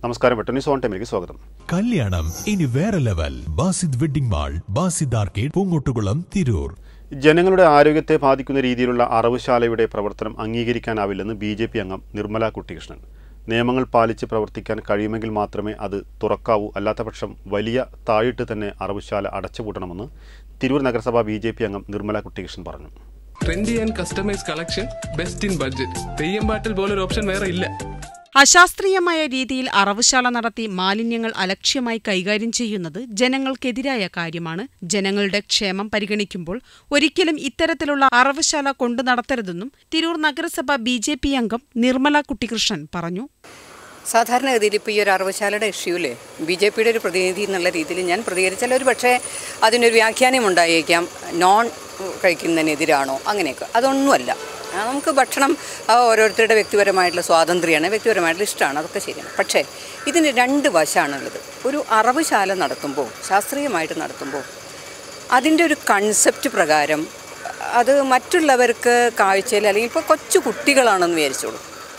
നമസ്കാരം വെട്ടന്യൂസ് ഓൺ ടൈമിലേക്ക് സ്വാഗതം കല്യാണം ഇനി വേറെ level Basith wedding mall Basith arcade Poongottukulam Tirur ജനങ്ങളുടെ ആരോഗ്യത്തെ ബാധിക്കുന്ന രീതിയിലുള്ള അറവുശാലയുടെ പ്രവർത്തനം അംഗീകരിക്കാനാവില്ലെന്ന് ബി ജെ പി അംഗം നിർമ്മല കുട്ടികൃഷ്ണൻ നിയമങ്ങൾ പാലിച്ച് പ്രവർത്തിക്കാൻ കഴിയുമെങ്കിൽ മാത്രമേ അത് തുറക്കാവൂ അല്ലാത്തപക്ഷം വലിയ താഴിട്ട് തന്നെ അറവുശാല അടച്ചുപൂട്ടണമെന്ന് തിരൂർ നഗരസഭ ബി ജെ പി അംഗം നിർമ്മല കുട്ടികൃഷ്ണൻ പറഞ്ഞു trendy and customise collection best in budget Theyyam പാട്ടിൽ പോലൊരു ഓപ്ഷൻ വേറെ ഇല്ല അശാസ്ത്രീയമായ രീതിയിൽ അറവുശാല നടത്തി മാലിന്യങ്ങൾ അലക്ഷ്യമായി കൈകാര്യം ചെയ്യുന്നത് ജനങ്ങൾക്കെതിരായ കാര്യമാണ് ജനങ്ങളുടെ ക്ഷേമം പരിഗണിക്കുമ്പോൾ ഒരിക്കലും ഇത്തരത്തിലുള്ള അറവുശാല കൊണ്ടു നടത്തരുതെന്നും തിരൂർ നഗരസഭ ബി ജെ പി അംഗം നിർമ്മല കുട്ടികൃഷ്ണൻ പറഞ്ഞു സാധാരണഗതിയിൽ ഇപ്പോൾ ഈ ഒരു അറവശാലയുടെ ഇഷ്യൂല് ബി ജെ പിയുടെ ഒരു പ്രതിനിധി എന്നുള്ള രീതിയിൽ ഞാൻ പ്രതികരിച്ചാൽ ഒരു പക്ഷേ അതിനൊരു വ്യാഖ്യാനം ഉണ്ടായേക്കാം നോൺ കഴിക്കുന്നതിനെതിരാണോ അങ്ങനെയൊക്കെ അതൊന്നുമല്ല ആ, നമുക്ക് ഭക്ഷണം ആ, ഓരോരുത്തരുടെ വ്യക്തിപരമായിട്ടുള്ള സ്വാതന്ത്ര്യമാണ് വ്യക്തിപരമായിട്ടുള്ള ഇഷ്ടമാണ് അതൊക്കെ ശരിയാണ് പക്ഷേ ഇതിന് രണ്ട് വശമാണുള്ളത് ഒരു അറവുശാല നടത്തുമ്പോൾ ശാസ്ത്രീയമായിട്ട് നടത്തുമ്പോൾ അതിൻ്റെ ഒരു കൺസെപ്റ്റ് പ്രകാരം അത് മറ്റുള്ളവർക്ക് കാഴ്ചയിൽ അല്ലെങ്കിൽ ഇപ്പോൾ കൊച്ചു കുട്ടികളാണെന്ന് വിചാരിച്ചോളൂ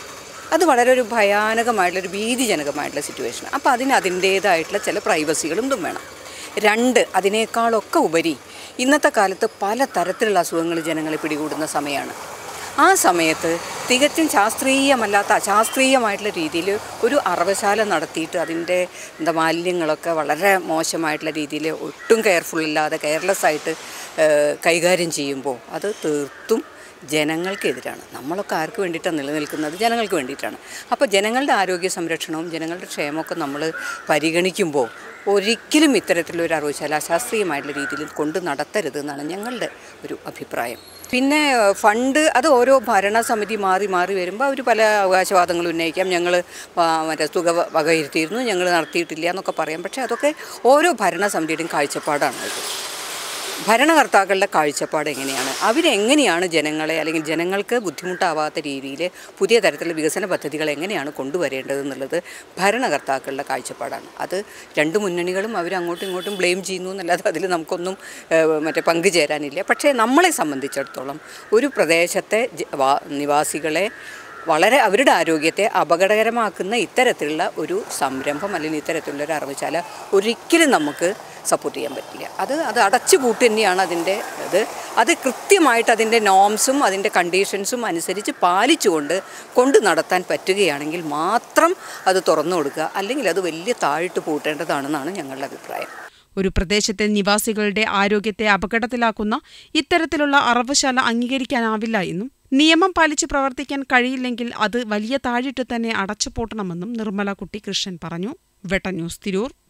അത് വളരെ ഒരു ഭയാനകമായിട്ടുള്ള ഒരു ഭീതിജനകമായിട്ടുള്ള സിറ്റുവേഷൻ അപ്പോൾ അതിന് അതിൻ്റേതായിട്ടുള്ള ചില പ്രൈവസികളും ഇതും വേണം രണ്ട് അതിനേക്കാളൊക്കെ ഉപരി ഇന്നത്തെ കാലത്ത് പല തരത്തിലുള്ള അസുഖങ്ങൾ ജനങ്ങളെ പിടികൂടുന്ന സമയമാണ് ആ സമയത്ത് തികച്ചും ശാസ്ത്രീയമല്ലാത്ത അശാസ്ത്രീയമായിട്ടുള്ള രീതിയിൽ ഒരു അറവശാല നടത്തിയിട്ട് അതിൻ്റെ എന്താ മാലിന്യങ്ങളൊക്കെ വളരെ മോശമായിട്ടുള്ള രീതിയിൽ ഒട്ടും കെയർഫുൾ അല്ലാതെ കെയർലെസ് ആയിട്ട് ഏഹ്, കൈകാര്യം ചെയ്യുമ്പോൾ അത് തീർത്തും ജനങ്ങൾക്കെതിരാണ് നമ്മളൊക്കെ ആർക്ക് വേണ്ടിയിട്ടാണ് നിലനിൽക്കുന്നത് ജനങ്ങൾക്ക് വേണ്ടിയിട്ടാണ് അപ്പോൾ ജനങ്ങളുടെ ആരോഗ്യ സംരക്ഷണവും ജനങ്ങളുടെ ക്ഷേമമൊക്കെ നമ്മൾ പരിഗണിക്കുമ്പോൾ ഒരിക്കലും ഇത്തരത്തിലൊരു അറിവുശാല അശാസ്ത്രീയമായിട്ടുള്ള രീതിയിൽ കൊണ്ട് നടത്തരുത് എന്നാണ് ഞങ്ങളുടെ ഒരു അഭിപ്രായം പിന്നെ ഏഹ്, ഫണ്ട് അത് ഓരോ ഭരണസമിതി മാറി മാറി വരുമ്പോൾ അവർ പല അവകാശവാദങ്ങൾ ഉന്നയിക്കാം ഞങ്ങൾ മറ്റേ തുക വ- വകയിരുത്തിയിരുന്നു ഞങ്ങൾ നടത്തിയിട്ടില്ല എന്നൊക്കെ പറയാം പക്ഷേ അതൊക്കെ ഓരോ ഭരണസമിതിയുടെയും കാഴ്ചപ്പാടാണ് അത് ഭരണകർത്താക്കളുടെ കാഴ്ചപ്പാട് എങ്ങനെയാണ് അവരെങ്ങനെയാണ് ജനങ്ങളെ അല്ലെങ്കിൽ ജനങ്ങൾക്ക് ബുദ്ധിമുട്ടാവാത്ത രീതിയിൽ പുതിയ തരത്തിലുള്ള വികസന പദ്ധതികൾ എങ്ങനെയാണ് കൊണ്ടുവരേണ്ടത് എന്നുള്ളത് ഭരണകർത്താക്കളുടെ കാഴ്ചപ്പാടാണ് അത് രണ്ട് മുന്നണികളും അവർ അങ്ങോട്ടും ഇങ്ങോട്ടും ബ്ലെയിം ചെയ്യുന്നു എന്നല്ലാതെ അതിൽ നമുക്കൊന്നും ഏഹ്, മറ്റേ പങ്കുചേരാനില്ല പക്ഷേ നമ്മളെ സംബന്ധിച്ചിടത്തോളം ഒരു പ്രദേശത്തെ ജ- വാ- നിവാസികളെ വളരെ അവരുടെ ആരോഗ്യത്തെ അപകടകരമാക്കുന്ന ഇത്തരത്തിലുള്ള ഒരു സംരംഭം അല്ലെങ്കിൽ ഇത്തരത്തിലുള്ള ഒരു അറവുശാല ഒരിക്കലും നമുക്ക് സപ്പോർട്ട് ചെയ്യാൻ പറ്റില്ല അത് അത് അടച്ചു പൂട്ട് തന്നെയാണ് അതിൻ്റെ ഇത് അത് കൃത്യമായിട്ട് അതിൻ്റെ നോംസും അതിൻ്റെ കണ്ടീഷൻസും അനുസരിച്ച് പാലിച്ചുകൊണ്ട് കൊണ്ട് നടത്താൻ പറ്റുകയാണെങ്കിൽ മാത്രം അത് തുറന്നു കൊടുക്കുക അല്ലെങ്കിൽ അത് വലിയ താഴിട്ട് പൂട്ടേണ്ടതാണെന്നാണ് ഞങ്ങളുടെ അഭിപ്രായം ഒരു പ്രദേശത്തെ നിവാസികളുടെ ആരോഗ്യത്തെ അപകടത്തിലാക്കുന്ന ഇത്തരത്തിലുള്ള അറവുശാല അംഗീകരിക്കാനാവില്ല എന്നും നിയമം പാലിച്ച് പ്രവർത്തിക്കാൻ കഴിയില്ലെങ്കിൽ അത് വലിയ താഴിട്ട് തന്നെ അടച്ചുപൂട്ടണമെന്നും നിർമ്മല കുട്ടി കൃഷ്ണൻ പറഞ്ഞു വെട്ട ന്യൂസ് തിരൂർ